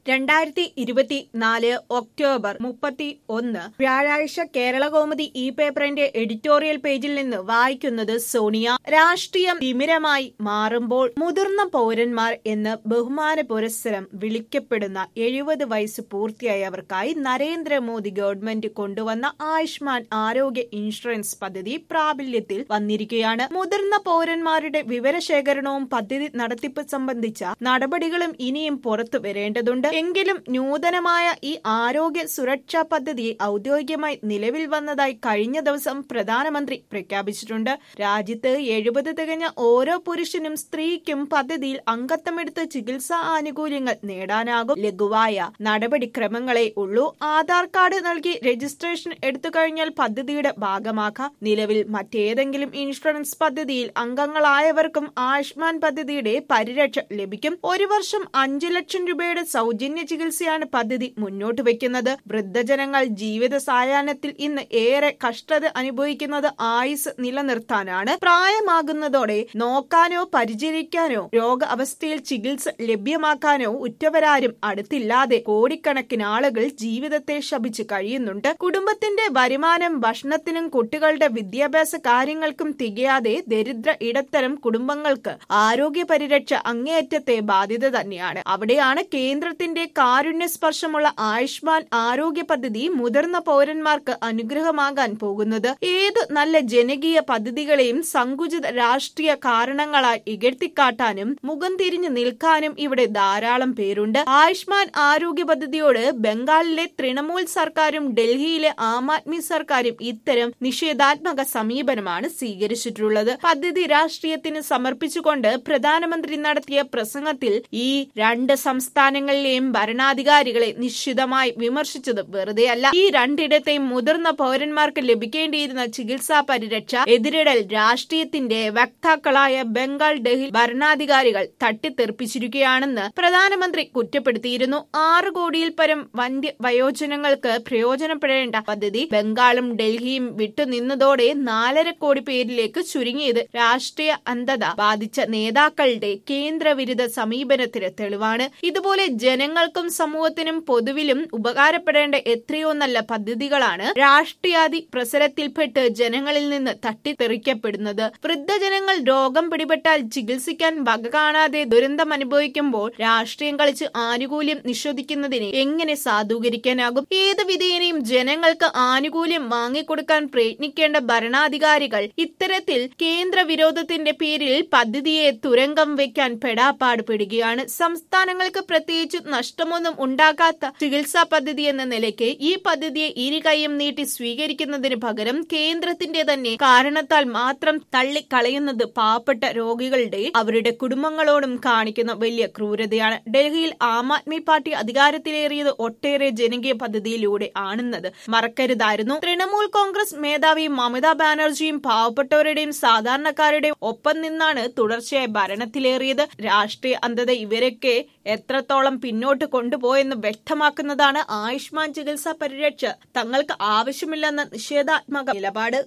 രണ്ടായിരത്തി ഇരുപത്തിനാല് ഒക്ടോബർ മുപ്പത്തി ഒന്ന് വ്യാഴാഴ്ച കേരളകൗമുദി ഈ പേപ്പറിന്റെ എഡിറ്റോറിയൽ പേജിൽ നിന്ന് വായിക്കുന്നത് സോണിയ രാഷ്ട്രീയം തിമിരമായി മാറുമ്പോൾ മുതിർന്ന പൗരന്മാർ എന്ന് ബഹുമാന പുരസ്സരം വിളിക്കപ്പെടുന്ന എഴുപത് വയസ്സ് പൂർത്തിയായവർക്കായി നരേന്ദ്രമോദി ഗവൺമെന്റ് കൊണ്ടുവന്ന ആയുഷ്മാൻ ആരോഗ്യ ഇൻഷുറൻസ് പദ്ധതി പ്രാബല്യത്തിൽ വന്നിരിക്കുകയാണ് മുതിർന്ന പൗരന്മാരുടെ വിവരശേഖരണവും പദ്ധതി നടത്തിപ്പ് സംബന്ധിച്ച നടപടികളും ഇനിയും പുറത്തു വരേണ്ടതുണ്ട് എങ്കിലും നൂതനമായ ഈ ആരോഗ്യ സുരക്ഷാ പദ്ധതി ഔദ്യോഗികമായി നിലവിൽ വന്നതായി കഴിഞ്ഞ ദിവസം പ്രധാനമന്ത്രി പ്രഖ്യാപിച്ചിട്ടുണ്ട് രാജ്യത്ത് എഴുപത് തികഞ്ഞ ഓരോ പുരുഷനും സ്ത്രീക്കും പദ്ധതിയിൽ അംഗത്വമെടുത്ത് ചികിത്സാ ആനുകൂല്യങ്ങൾ നേടാനാകും ലഘുവായ നടപടിക്രമങ്ങളെ ഉള്ളൂ ആധാർ കാർഡ് നൽകി രജിസ്ട്രേഷൻ എടുത്തു കഴിഞ്ഞാൽ പദ്ധതിയുടെ ഭാഗമാക്കാം നിലവിൽ മറ്റേതെങ്കിലും ഇൻഷുറൻസ് പദ്ധതിയിൽ അംഗങ്ങളായവർക്കും ആയുഷ്മാൻ പദ്ധതിയുടെ പരിരക്ഷ ലഭിക്കും ഒരു വർഷം അഞ്ചു ലക്ഷം രൂപയുടെ സൗജന്യ ചികിത്സയാണ് പദ്ധതി മുന്നോട്ട് വെക്കുന്നത് വൃദ്ധജനങ്ങൾ ജീവിത സായാഹ്നത്തിൽ ഇന്ന് ഏറെ കഷ്ടത അനുഭവിക്കുന്നത് ആയുസ് നിലനിർത്താനാണ് പ്രായമാകുന്നതോടെ നോക്കാനോ പരിചരിക്കാനോ രോഗ അവസ്ഥയിൽ ചികിത്സ ലഭ്യമാക്കാനോ ഉറ്റവരാരും അടുത്തില്ലാതെ കോടിക്കണക്കിന് ആളുകൾ ജീവിതത്തെ ശപിച്ച് കഴിയുന്നുണ്ട് കുടുംബത്തിന്റെ വരുമാനം ഭക്ഷണത്തിനും കുട്ടികളുടെ വിദ്യാഭ്യാസ കാര്യങ്ങൾക്കും തികയാതെ ദരിദ്ര ഇടത്തരം കുടുംബങ്ങൾക്ക് ആരോഗ്യ പരിരക്ഷ അങ്ങേയറ്റത്തെ ബാധ്യത തന്നെയാണ് അവിടെയാണ് കേന്ദ്രത്തിന്റെ കാരുണ്യ സ്പർശമുള്ള ആയുഷ്മാൻ ആരോഗ്യ പദ്ധതി മുതിർന്ന പൗരന്മാർക്ക് അനുഗ്രഹമാകാൻ പോകുന്നത് ഏത് നല്ല ജനകീയ പദ്ധതികളെയും സങ്കുചിത രാഷ്ട്രീയ കാരണങ്ങളാൽ ഇകഴ്ത്തിക്കാട്ടാനും മുഖം തിരിഞ്ഞു നിൽക്കാനും ഇവിടെ ധാരാളം പേരുണ്ട് ആയുഷ്മാൻ ആരോഗ്യ പദ്ധതിയോട് ബംഗാളിലെ തൃണമൂൽ സർക്കാരും ഡൽഹിയിലെ ആം ആദ്മി സർക്കാരും ഇത്തരം നിഷേധാത്മക സമീപനമാണ് സ്വീകരിച്ചിട്ടുള്ളത് പദ്ധതി രാഷ്ട്രീയത്തിന് സമർപ്പിച്ചുകൊണ്ട് പ്രധാനമന്ത്രി നടത്തിയ പ്രസംഗത്തിൽ ഈ രണ്ട് സംസ്ഥാനങ്ങളിലെയും ഭരണാധികാരികളെ നിശ്ചിതമായി വിമർശിച്ചത് വെറുതെയല്ല ഈ രണ്ടിടത്തെയും മുതിർന്ന പൗരന്മാർക്ക് ലഭിക്കേണ്ടിയിരുന്ന ചികിത്സാ പരിരക്ഷ എതിരിടൽ രാഷ്ട്രീയത്തിന്റെ വക്താക്കളായ ബംഗാൾ ഡൽഹി ഭരണാധികാരികൾ തട്ടിത്തെറിപ്പിച്ചിരിക്കുകയാണെന്ന് പ്രധാനമന്ത്രി കുറ്റപ്പെടുത്തിയിരുന്നു ആറ് കോടിയിൽ പരം വന്ധ്യ വയോജനങ്ങൾക്ക് പ്രയോജനപ്പെടേണ്ട പദ്ധതി ബംഗാളും ഡൽഹിയും വിട്ടുനിന്നതോടെ നാലര കോടി പേരിലേക്ക് ചുരുങ്ങിയത് രാഷ്ട്രീയ അന്ധത ബാധിച്ച നേതാക്കളുടെ കേന്ദ്രവിരുദ്ധ സമീപനത്തിന് തെളിവാണ് ഇതുപോലെ ജനങ്ങൾക്കും സമൂഹത്തിനും പൊതുവിലും ഉപകാരപ്പെടേണ്ട എത്രയോ നല്ല പദ്ധതികളാണ് രാഷ്ട്രീയാദി പ്രസരത്തിൽപ്പെട്ട് ജനങ്ങളിൽ നിന്ന് തട്ടിത്തെറിക്കപ്പെടുന്നത് വൃദ്ധജനങ്ങൾ രോഗം പിടിപെട്ടാൽ ചികിത്സിക്കാൻ വക കാണാതെ ദുരന്തം അനുഭവിക്കുമ്പോൾ രാഷ്ട്രീയം കളിച്ച് ആനുകൂല്യം നിഷേധിക്കുന്നതിനെ എങ്ങനെ സാധൂകരിക്കാനാകും ഏത് വിധേനയും ജനങ്ങൾക്ക് ആനുകൂല്യം വാങ്ങിക്കൊടുക്കാൻ പ്രയത്നിക്കേണ്ട ഭരണാധികാരികൾ ഇത്തരത്തിൽ കേന്ദ്ര വിരോധത്തിന്റെ പേരിൽ പദ്ധതിയെ തുരങ്കം വെക്കാൻ പെടാപ്പാട് പെടുകയാണ് സംസ്ഥാനങ്ങൾക്ക് പ്രത്യേകിച്ച് നഷ്ടമൊന്നും ഉണ്ടാകാത്ത ചികിത്സാ പദ്ധതി എന്ന നിലയ്ക്ക് ഈ പദ്ധതിയെ ഇരു കൈയും നീട്ടി സ്വീകരിക്കുന്നതിന് പകരം കേന്ദ്രത്തിന്റെ തന്നെ കാരണത്താൽ മാത്രം തള്ളിക്കളയുന്നത് പാവപ്പെട്ട രോഗികളുടെ അവരുടെ കുടുംബങ്ങളോടും കാണിക്കുന്ന വലിയ ക്രൂരതയാണ് ഡൽഹിയിൽ ആം ആദ്മി പാർട്ടി അധികാരത്തിലേറിയത് ഒട്ടേറെ ജനകീയ പദ്ധതിയിലൂടെ ആണെന്നത് മറക്കരുതായിരുന്നു തൃണമൂൽ കോൺഗ്രസ് മേധാവി മമതാ ബാനർജിയും പാവപ്പെട്ടവരുടെയും സാധാരണക്കാരുടെയും ഒപ്പം നിന്നാണ് തുടർച്ചയായി ഭരണത്തിലേറിയത് രാഷ്ട്രീയ അന്ധത ഇവരൊക്കെ എത്രത്തോളം പിന്നോട്ട് കൊണ്ടുപോയെന്ന് വ്യക്തമാക്കുന്നതാണ് ആയുഷ്മാൻ ചികിത്സാ പരിരക്ഷ തങ്ങൾക്ക് ആവശ്യമില്ലെന്ന നിഷേധാത്മക നിലപാട്